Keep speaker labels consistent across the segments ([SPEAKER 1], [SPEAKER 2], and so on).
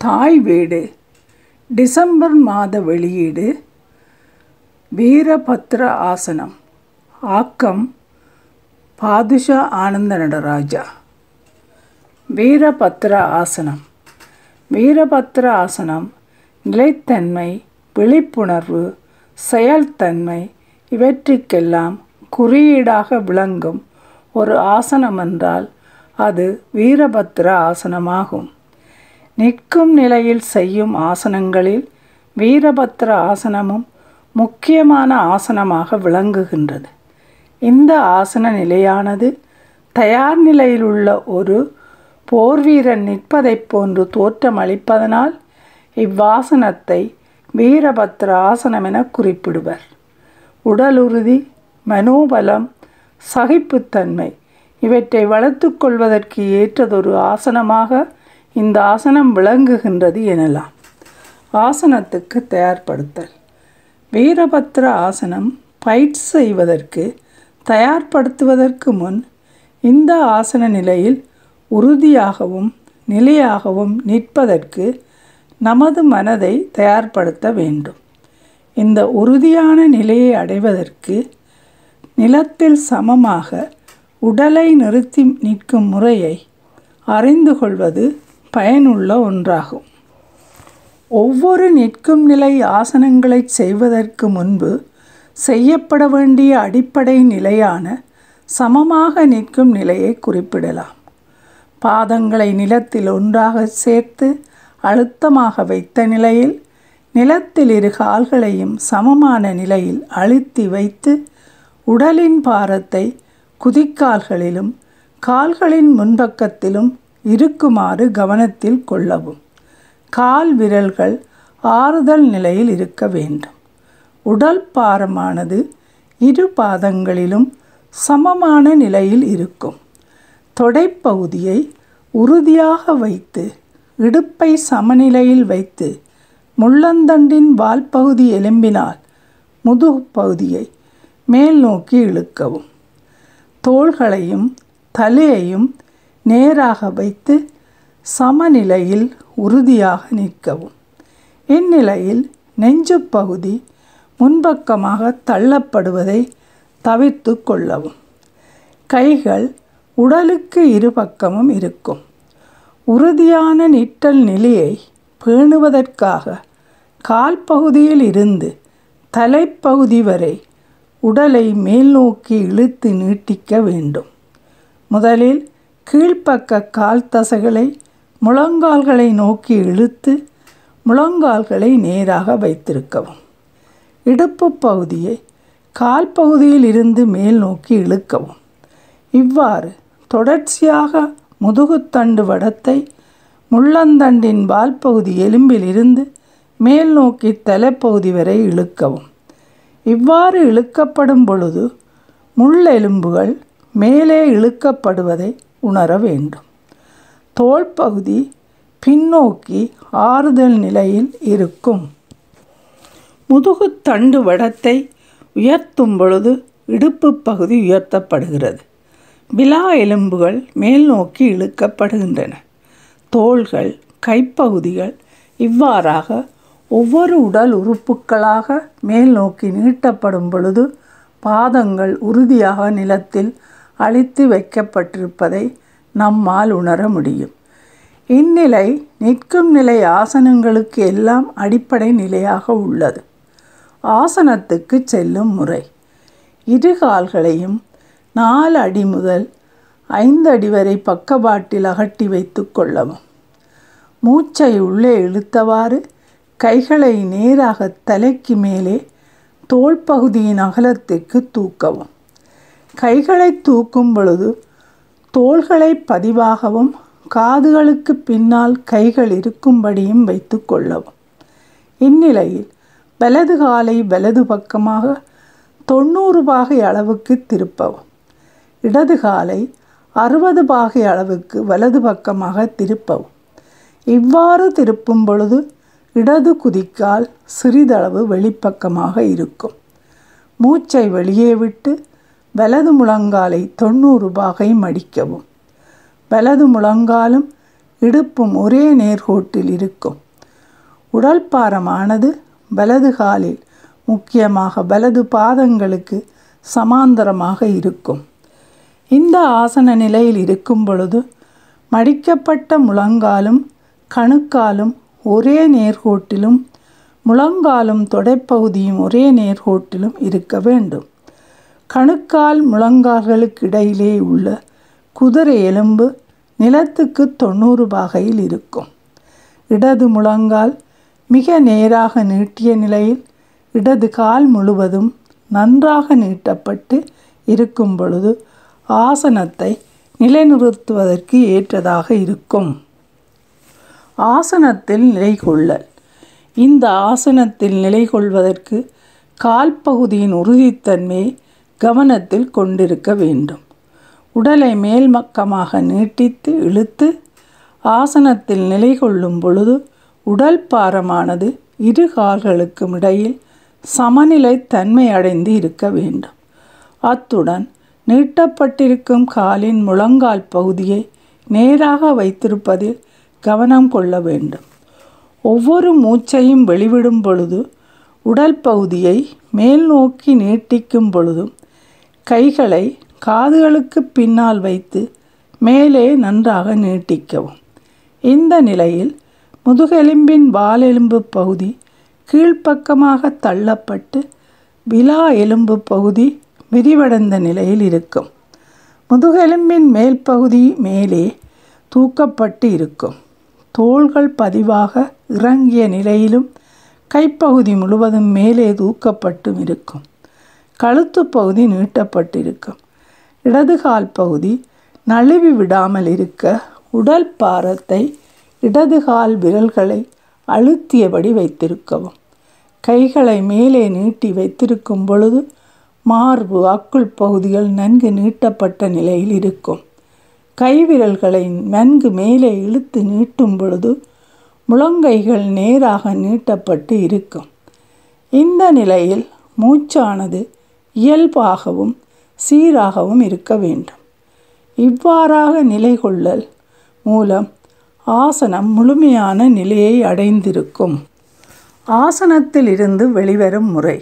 [SPEAKER 1] தாய் வீடு டிசம்பர் மாத வெளியீடு வீரபத்ர ஆசனம் ஆக்கம் பாதுஷா ஆனந்த நடராஜா வீரபத்ர ஆசனம் வீரபத்ர ஆசனம் நிலைத்தன்மை விழிப்புணர்வு செயல்தன்மை இவற்றுக்கெல்லாம் குறியீடாக விளங்கும் ஒரு ஆசனம் என்றால் அது வீரபத்ர ஆசனமாகும் நிற்கும் நிலையில் செய்யும் ஆசனங்களில் வீரபத்ர ஆசனமும் முக்கியமான ஆசனமாக விளங்குகின்றது இந்த ஆசன நிலையானது தயார் நிலையில் உள்ள ஒரு போர்வீரன் நிற்பதைப் போன்று தோற்றமளிப்பதனால் இவ்வாசனத்தை வீரபத்ர ஆசனம் என குறிப்பிடுவர் உடலுறுதி மனோபலம் சகிப்புத்தன்மை இவற்றை வளர்த்து கொள்வதற்கு ஏற்றதொரு ஆசனமாக இந்த ஆசனம் விளங்குகின்றது எனலாம் ஆசனத்துக்கு தயார்படுத்தல் வீரபத்ர ஆசனம் பயிற்சி செய்வதற்கு தயார்படுத்துவதற்கு முன் இந்த ஆசன நிலையில் உறுதியாகவும் நிலையாகவும் நிற்பதற்கு நமது மனதை தயார்படுத்த வேண்டும் இந்த உறுதியான நிலையை அடைவதற்கு நிலத்தில் சமமாக உடலை நிறுத்தி நிற்கும் முறையை அறிந்து கொள்வது பயனுள்ள ஒன்றாகும் ஒவ்வொரு நிற்கும் நிலை ஆசனங்களை செய்வதற்கு முன்பு செய்யப்பட வேண்டிய அடிப்படை நிலையான சமமாக நிற்கும் நிலையை குறிப்பிடலாம் பாதங்களை நிலத்தில் ஒன்றாக சேர்த்து அழுத்தமாக வைத்த நிலையில் நிலத்தில் இரு கால்களையும் சமமான நிலையில் அழுத்தி வைத்து உடலின் பாரத்தை குதிக்கால்களிலும் கால்களின் முன்பக்கத்திலும் இருக்குமாறு கவனத்தில் கொள்ளவும் கால் விரல்கள் ஆறுதல் நிலையில் இருக்க வேண்டும் உடல் பாரமானது இரு பாதங்களிலும் சமமான நிலையில் இருக்கும் தொடைப்பகுதியை உறுதியாக வைத்து இடுப்பை சமநிலையில் வைத்து முள்ளந்தண்டின் வால்பகுதி எலும்பினால் முதுகு பகுதியை மேல் நோக்கி இழுக்கவும் தோள்களையும் தலையையும் நேராக வைத்து சமநிலையில் உறுதியாக நிற்கவும் இந்நிலையில் நெஞ்சு பகுதி முன்பக்கமாக தள்ளப்படுவதை தவிர்த்து கொள்ளவும் கைகள் உடலுக்கு இருபக்கமும் இருக்கும் உறுதியான நிற்றல் நிலையை பேணுவதற்காக கால் பகுதியில் இருந்து தலைப்பகுதி வரை உடலை மேல் நோக்கி இழுத்து நீட்டிக்க வேண்டும் முதலில் கீழ்ப்பக்க கால் தசைகளை முழங்கால்களை நோக்கி இழுத்து முழங்கால்களை நேராக வைத்திருக்கவும் இடுப்பு பகுதியை கால் பகுதியில் இருந்து மேல் நோக்கி இழுக்கவும் இவ்வாறு தொடர்ச்சியாக முதுகுத்தண்டு வடத்தை முள்ளந்தண்டின் வால்பகுதி எலும்பில் இருந்து மேல் நோக்கி தலைப்பகுதி வரை இழுக்கவும் இவ்வாறு இழுக்கப்படும் பொழுது முள்ளெலும்புகள் மேலே இழுக்கப்படுவதை உணர வேண்டும் தோல் பகுதி பின்னோக்கி ஆறுதல் நிலையில் இருக்கும் முதுகுத்தண்டு வடத்தை உயர்த்தும் பொழுது இடுப்பு பகுதி உயர்த்தப்படுகிறது விலா எலும்புகள் மேல் நோக்கி இழுக்கப்படுகின்றன தோள்கள் கைப்பகுதிகள் இவ்வாறாக ஒவ்வொரு உடல் உறுப்புகளாக மேல் நோக்கி நீட்டப்படும் பொழுது பாதங்கள் உறுதியாக நிலத்தில் அழித்து வைக்கப்பட்டிருப்பதை நம்மால் உணர முடியும் இந்நிலை நிற்கும் நிலை ஆசனங்களுக்கு எல்லாம் அடிப்படை நிலையாக உள்ளது ஆசனத்துக்கு செல்லும் முறை இரு கால்களையும் நாலு அடி முதல் ஐந்து அடி வரை பக்கவாட்டில் அகட்டி வைத்து கொள்ளவும் மூச்சை உள்ளே இழுத்தவாறு கைகளை நேராக தலைக்கு மேலே தோல் பகுதியின் அகலத்திற்கு தூக்கவும் கைகளை தூக்கும் பொழுது தோள்களை பதிவாகவும் காதுகளுக்கு பின்னால் கைகள் இருக்கும்படியும் வைத்து கொள்ளவும் இந்நிலையில் வலது காலை வலது பக்கமாக தொண்ணூறு பாகை அளவுக்கு திருப்பவும் இடது காலை அறுபது பாகை அளவுக்கு வலது பக்கமாக திருப்பவும் இவ்வாறு திருப்பும் பொழுது இடது குதிக்கால் சிறிதளவு வெளிப்பக்கமாக இருக்கும் மூச்சை வெளியே விட்டு வலது முழங்காலை தொண்ணூறு பாகை மடிக்கவும் வலது முழங்காலும் இடுப்பும் ஒரே நேர்கோட்டில் இருக்கும் உடல் பாரமானது வலது காலில் முக்கியமாக வலது பாதங்களுக்கு சமாந்தரமாக இருக்கும் இந்த ஆசன நிலையில் இருக்கும் பொழுது மடிக்கப்பட்ட முழங்காலும் கணுக்காலும் ஒரே நேர்கோட்டிலும் முழங்காலும் தொடைப்பகுதியும் ஒரே நேர்கோட்டிலும் இருக்க வேண்டும் கணுக்கால் முழங்கால்களுக்கு இடையிலே உள்ள குதிரை எலும்பு நிலத்துக்கு தொண்ணூறு பாகையில் இருக்கும் இடது முழங்கால் மிக நேராக நீட்டிய நிலையில் இடது கால் முழுவதும் நன்றாக நீட்டப்பட்டு இருக்கும் பொழுது ஆசனத்தை நிலைநிறுத்துவதற்கு ஏற்றதாக இருக்கும் ஆசனத்தில் நிலை கொள்ளல் இந்த ஆசனத்தில் நிலை கொள்வதற்கு கால் பகுதியின் உறுதித்தன்மையை கவனத்தில் கொண்டிருக்க வேண்டும் உடலை மேல் பக்கமாக நீட்டித்து இழுத்து ஆசனத்தில் நிலை கொள்ளும் பொழுது உடல் பாரமானது இரு கால்களுக்கும் இடையில் சமநிலை தன்மை அடைந்து இருக்க வேண்டும் அத்துடன் நீட்டப்பட்டிருக்கும் காலின் முழங்கால் பகுதியை நேராக வைத்திருப்பதில் கவனம் கொள்ள வேண்டும் ஒவ்வொரு மூச்சையும் வெளிவிடும் பொழுது உடல் பகுதியை மேல் நோக்கி நீட்டிக்கும் பொழுதும் கைகளை காதுகளுக்கு பின்னால் வைத்து மேலே நன்றாக நீட்டிக்கவும் இந்த நிலையில் முதுகெலும்பின் வாலெலும்பு பகுதி கீழ்ப்பக்கமாக தள்ளப்பட்டு விலா எலும்பு பகுதி விரிவடைந்த நிலையில் இருக்கும் முதுகெலும்பின் மேல் பகுதி மேலே தூக்கப்பட்டு இருக்கும் தோள்கள் பதிவாக இறங்கிய நிலையிலும் கைப்பகுதி முழுவதும் மேலே தூக்கப்பட்டும் இருக்கும் கழுத்து பகுதி நீட்டப்பட்டிருக்கும் இடது கால் பகுதி நழுவி விடாமல் இருக்க உடல் பாரத்தை இடது கால் விரல்களை அழுத்தியபடி வைத்திருக்கவும் கைகளை மேலே நீட்டி வைத்திருக்கும் பொழுது மார்பு அக்குள் பகுதிகள் நன்கு நீட்டப்பட்ட நிலையில் இருக்கும் கைவிரல்களை நன்கு மேலே இழுத்து நீட்டும் பொழுது முழங்கைகள் நேராக நீட்டப்பட்டு இருக்கும் இந்த நிலையில் மூச்சானது இயல்பாகவும் சீராகவும் இருக்க வேண்டும் இவ்வாறாக நிலை கொள்ளல் மூலம் ஆசனம் முழுமையான நிலையை அடைந்திருக்கும் ஆசனத்தில் இருந்து வெளிவரும் முறை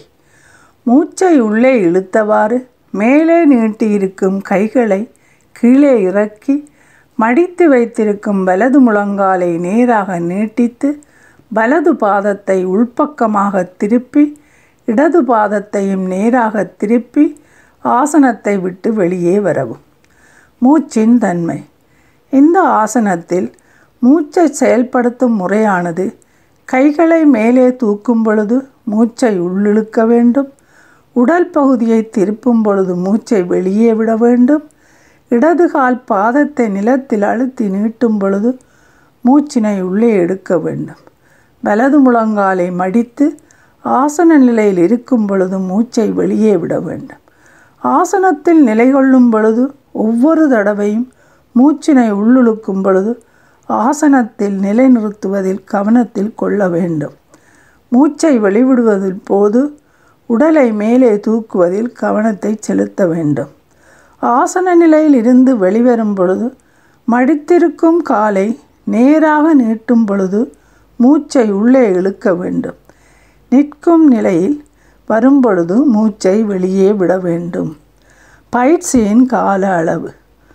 [SPEAKER 1] மூச்சை உள்ளே இழுத்தவாறு மேலே நீட்டியிருக்கும் கைகளை கீழே இறக்கி மடித்து வைத்திருக்கும் வலது முழங்காலை நேராக நீட்டித்து வலது பாதத்தை உள்பக்கமாக திருப்பி இடது பாதத்தையும் நேராக திருப்பி ஆசனத்தை விட்டு வெளியே வரவும் மூச்சின் தன்மை இந்த ஆசனத்தில் மூச்சை செயல்படுத்தும் முறையானது கைகளை மேலே தூக்கும் பொழுது மூச்சை உள்ளிழுக்க வேண்டும் உடல் பகுதியை திருப்பும் பொழுது மூச்சை வெளியே விட வேண்டும் இடது கால் பாதத்தை நிலத்தில் அழுத்தி நீட்டும் பொழுது மூச்சினை உள்ளே எடுக்க வேண்டும் வலது முழங்காலை மடித்து ஆசன நிலையில் இருக்கும் பொழுது மூச்சை வெளியே விட வேண்டும் ஆசனத்தில் நிலை கொள்ளும் பொழுது ஒவ்வொரு தடவையும் மூச்சினை உள்ளுழுக்கும் பொழுது ஆசனத்தில் நிலைநிறுத்துவதில் கவனத்தில் கொள்ள வேண்டும் மூச்சை வெளிவிடுவதில் போது உடலை மேலே தூக்குவதில் கவனத்தை செலுத்த வேண்டும் ஆசன நிலையில் இருந்து வெளிவரும் பொழுது மடித்திருக்கும் காலை நேராக நீட்டும் பொழுது மூச்சை உள்ளே இழுக்க வேண்டும் நிற்கும் நிலையில் வரும்பொழுது மூச்சை வெளியே விட வேண்டும் பயிற்சியின் கால அளவு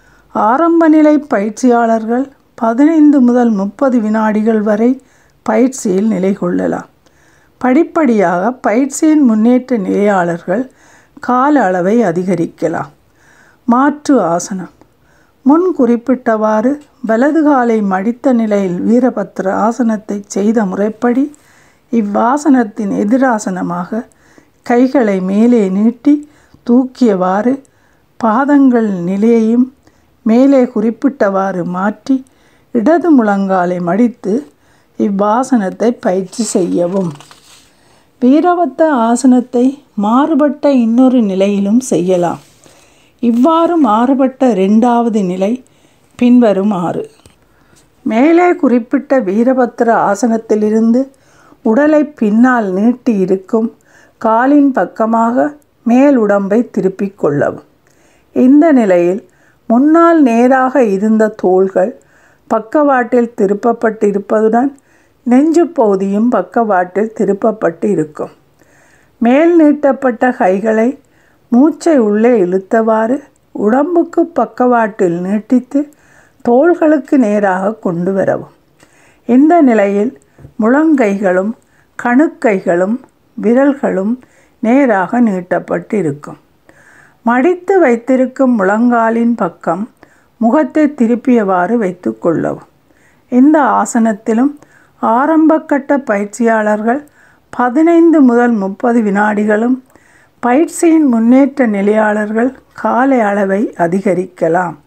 [SPEAKER 1] ஆரம்ப நிலை பயிற்சியாளர்கள் பதினைந்து முதல் முப்பது வினாடிகள் வரை பயிற்சியில் நிலை கொள்ளலாம் படிப்படியாக பயிற்சியின் முன்னேற்ற நிலையாளர்கள் கால அளவை அதிகரிக்கலாம் மாற்று ஆசனம் முன் குறிப்பிட்டவாறு வலது காலை மடித்த நிலையில் வீரபத்திர ஆசனத்தை செய்த முறைப்படி இவ்வாசனத்தின் எதிராசனமாக கைகளை மேலே நீட்டி தூக்கியவாறு பாதங்கள் நிலையையும் மேலே குறிப்பிட்டவாறு மாற்றி இடது முழங்காலை மடித்து இவ்வாசனத்தை பயிற்சி செய்யவும் வீரவத்த ஆசனத்தை மாறுபட்ட இன்னொரு நிலையிலும் செய்யலாம் இவ்வாறு மாறுபட்ட ரெண்டாவது நிலை பின்வருமாறு மேலே குறிப்பிட்ட வீரபத்திர ஆசனத்திலிருந்து உடலை பின்னால் நீட்டி இருக்கும் காலின் பக்கமாக மேல் உடம்பை திருப்பிக் கொள்ளவும் இந்த நிலையில் முன்னால் நேராக இருந்த தோள்கள் பக்கவாட்டில் திருப்பப்பட்டு இருப்பதுடன் நெஞ்சு பகுதியும் பக்கவாட்டில் திருப்பப்பட்டு இருக்கும் மேல் நீட்டப்பட்ட கைகளை மூச்சை உள்ளே இழுத்தவாறு உடம்புக்கு பக்கவாட்டில் நீட்டித்து தோள்களுக்கு நேராக கொண்டு வரவும் இந்த நிலையில் முழங்கைகளும் கணுக்கைகளும் விரல்களும் நேராக நீட்டப்பட்டு இருக்கும் மடித்து வைத்திருக்கும் முழங்காலின் பக்கம் முகத்தை திருப்பியவாறு வைத்து கொள்ளவும் இந்த ஆசனத்திலும் ஆரம்பக்கட்ட பயிற்சியாளர்கள் பதினைந்து முதல் முப்பது வினாடிகளும் பயிற்சியின் முன்னேற்ற நிலையாளர்கள் காலை அளவை அதிகரிக்கலாம்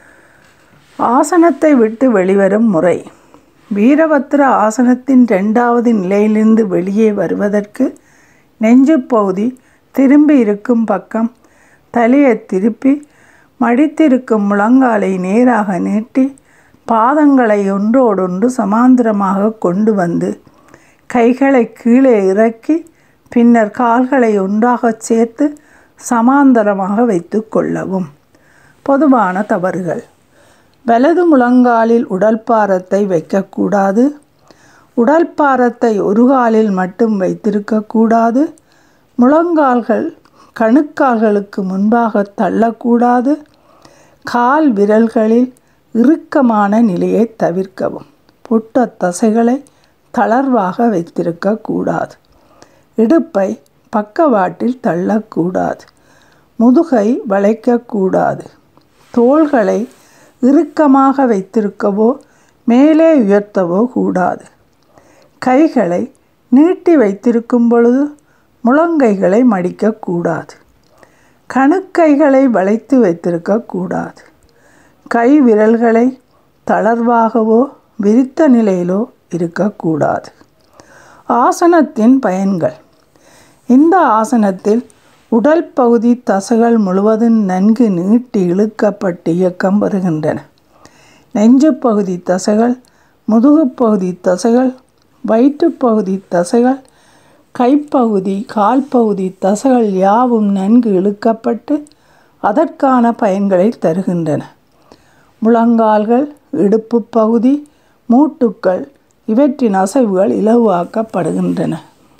[SPEAKER 1] ஆசனத்தை விட்டு வெளிவரும் முறை வீரபத்திர ஆசனத்தின் ரெண்டாவது நிலையிலிருந்து வெளியே வருவதற்கு நெஞ்சு பகுதி திரும்பி இருக்கும் பக்கம் தலையை திருப்பி மடித்திருக்கும் முழங்காலை நேராக நீட்டி பாதங்களை ஒன்றோடொன்று சமாந்திரமாக கொண்டு வந்து கைகளை கீழே இறக்கி பின்னர் கால்களை ஒன்றாக சேர்த்து சமாந்தரமாக வைத்து கொள்ளவும் பொதுவான தவறுகள் வலது முழங்காலில் உடல் பாரத்தை வைக்கக்கூடாது உடல் பாரத்தை ஒரு காலில் மட்டும் வைத்திருக்கக்கூடாது முழங்கால்கள் கணுக்கால்களுக்கு முன்பாக தள்ளக்கூடாது கால் விரல்களில் இறுக்கமான நிலையை தவிர்க்கவும் புட்ட தசைகளை தளர்வாக வைத்திருக்கக்கூடாது இடுப்பை பக்கவாட்டில் தள்ளக்கூடாது முதுகை வளைக்கக்கூடாது தோள்களை இறுக்கமாக வைத்திருக்கவோ மேலே உயர்த்தவோ கூடாது கைகளை நீட்டி வைத்திருக்கும் பொழுது முழங்கைகளை மடிக்கக்கூடாது கணுக்கைகளை வளைத்து வைத்திருக்கக்கூடாது கை விரல்களை தளர்வாகவோ விரித்த நிலையிலோ இருக்கக்கூடாது ஆசனத்தின் பயன்கள் இந்த ஆசனத்தில் உடல் பகுதி தசைகள் முழுவதும் நன்கு நீட்டி இழுக்கப்பட்டு இயக்கம் வருகின்றன நெஞ்சு பகுதி தசைகள் முதுகுப்பகுதி தசைகள் வயிற்றுப்பகுதி தசைகள் கைப்பகுதி கால் பகுதி தசைகள் யாவும் நன்கு இழுக்கப்பட்டு அதற்கான பயன்களை தருகின்றன முழங்கால்கள் இடுப்பு பகுதி மூட்டுக்கள் இவற்றின் அசைவுகள் இலவாக்கப்படுகின்றன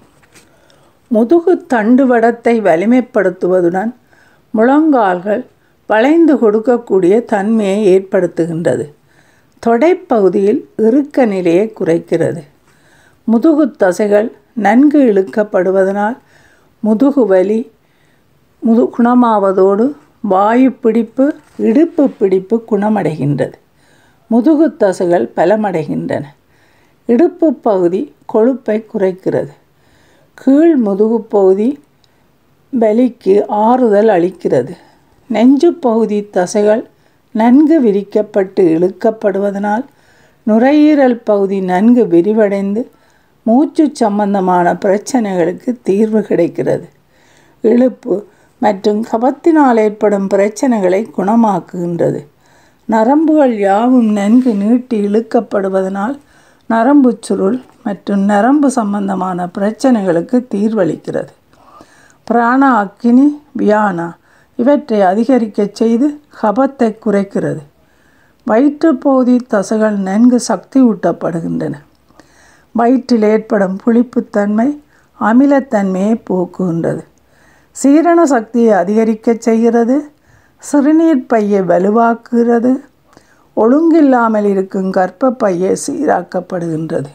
[SPEAKER 1] முதுகு தண்டுவடத்தை வலிமைப்படுத்துவதுடன் முழங்கால்கள் வளைந்து கொடுக்கக்கூடிய தன்மையை ஏற்படுத்துகின்றது தொடைப்பகுதியில் இறுக்க நிலையை குறைக்கிறது முதுகு தசைகள் நன்கு இழுக்கப்படுவதனால் முதுகு வலி முது குணமாவதோடு வாயு பிடிப்பு இடுப்பு பிடிப்பு குணமடைகின்றது முதுகு தசைகள் பலமடைகின்றன இடுப்பு பகுதி கொழுப்பை குறைக்கிறது கீழ் முதுகு பகுதி வலிக்கு ஆறுதல் அளிக்கிறது நெஞ்சு பகுதி தசைகள் நன்கு விரிக்கப்பட்டு இழுக்கப்படுவதனால் நுரையீரல் பகுதி நன்கு விரிவடைந்து மூச்சு சம்பந்தமான பிரச்சனைகளுக்கு தீர்வு கிடைக்கிறது இழுப்பு மற்றும் கபத்தினால் ஏற்படும் பிரச்சனைகளை குணமாக்குகின்றது நரம்புகள் யாவும் நன்கு நீட்டி இழுக்கப்படுவதனால் நரம்பு சுருள் மற்றும் நரம்பு சம்பந்தமான பிரச்சனைகளுக்கு தீர்வளிக்கிறது பிராண அக்கினி வியானா இவற்றை அதிகரிக்கச் செய்து கபத்தை குறைக்கிறது வயிற்றுப்பகுதி தசைகள் நன்கு சக்தி ஊட்டப்படுகின்றன வயிற்றில் ஏற்படும் புளிப்புத்தன்மை அமிலத்தன்மையை போக்குகின்றது சீரண சக்தியை அதிகரிக்கச் செய்கிறது சிறுநீர் பையை வலுவாக்குகிறது ஒழுங்கில்லாமல் இருக்கும் கர்ப்பப்பையை சீராக்கப்படுகின்றது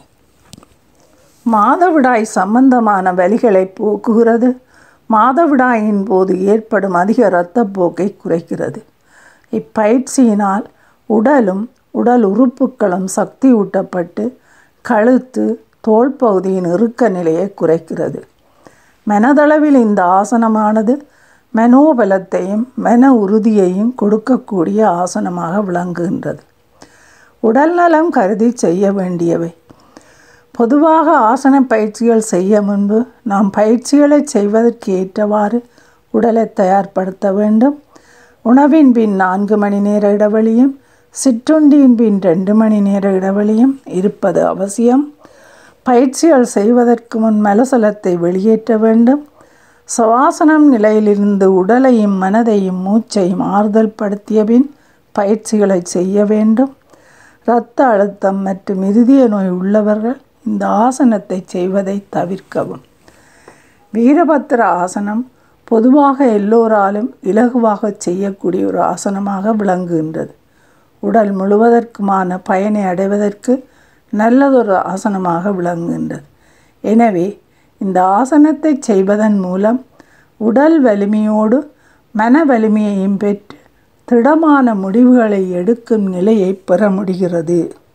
[SPEAKER 1] மாதவிடாய் சம்பந்தமான வலிகளை போக்குகிறது மாதவிடாயின் போது ஏற்படும் அதிக இரத்தப்போக்கை குறைக்கிறது இப்பயிற்சியினால் உடலும் உடல் உறுப்புகளும் சக்தி ஊட்டப்பட்டு கழுத்து தோல் பகுதியின் இறுக்க நிலையை குறைக்கிறது மனதளவில் இந்த ஆசனமானது மனோபலத்தையும் மன உறுதியையும் கொடுக்கக்கூடிய ஆசனமாக விளங்குகின்றது உடல்நலம் கருதி செய்ய வேண்டியவை பொதுவாக ஆசன பயிற்சிகள் செய்ய முன்பு நாம் பயிற்சிகளை செய்வதற்கு ஏற்றவாறு உடலை தயார்படுத்த வேண்டும் உணவின் பின் நான்கு மணி நேர இடைவெளியும் சிற்றுண்டியின் பின் ரெண்டு மணி நேர இடைவெளியும் இருப்பது அவசியம் பயிற்சிகள் செய்வதற்கு முன் மலசலத்தை வெளியேற்ற வேண்டும் சுவாசனம் நிலையிலிருந்து உடலையும் மனதையும் மூச்சையும் ஆறுதல் படுத்திய பின் பயிற்சிகளை செய்ய வேண்டும் இரத்த அழுத்தம் மற்றும் இருதய நோய் உள்ளவர்கள் இந்த ஆசனத்தை செய்வதை தவிர்க்கவும் வீரபத்திர ஆசனம் பொதுவாக எல்லோராலும் இலகுவாக செய்யக்கூடிய ஒரு ஆசனமாக விளங்குகின்றது உடல் முழுவதற்குமான பயனை அடைவதற்கு நல்லதொரு ஆசனமாக விளங்குகின்றது எனவே இந்த ஆசனத்தை செய்வதன் மூலம் உடல் வலிமையோடு மன வலிமையையும் பெற்று திடமான முடிவுகளை எடுக்கும் நிலையை பெற முடிகிறது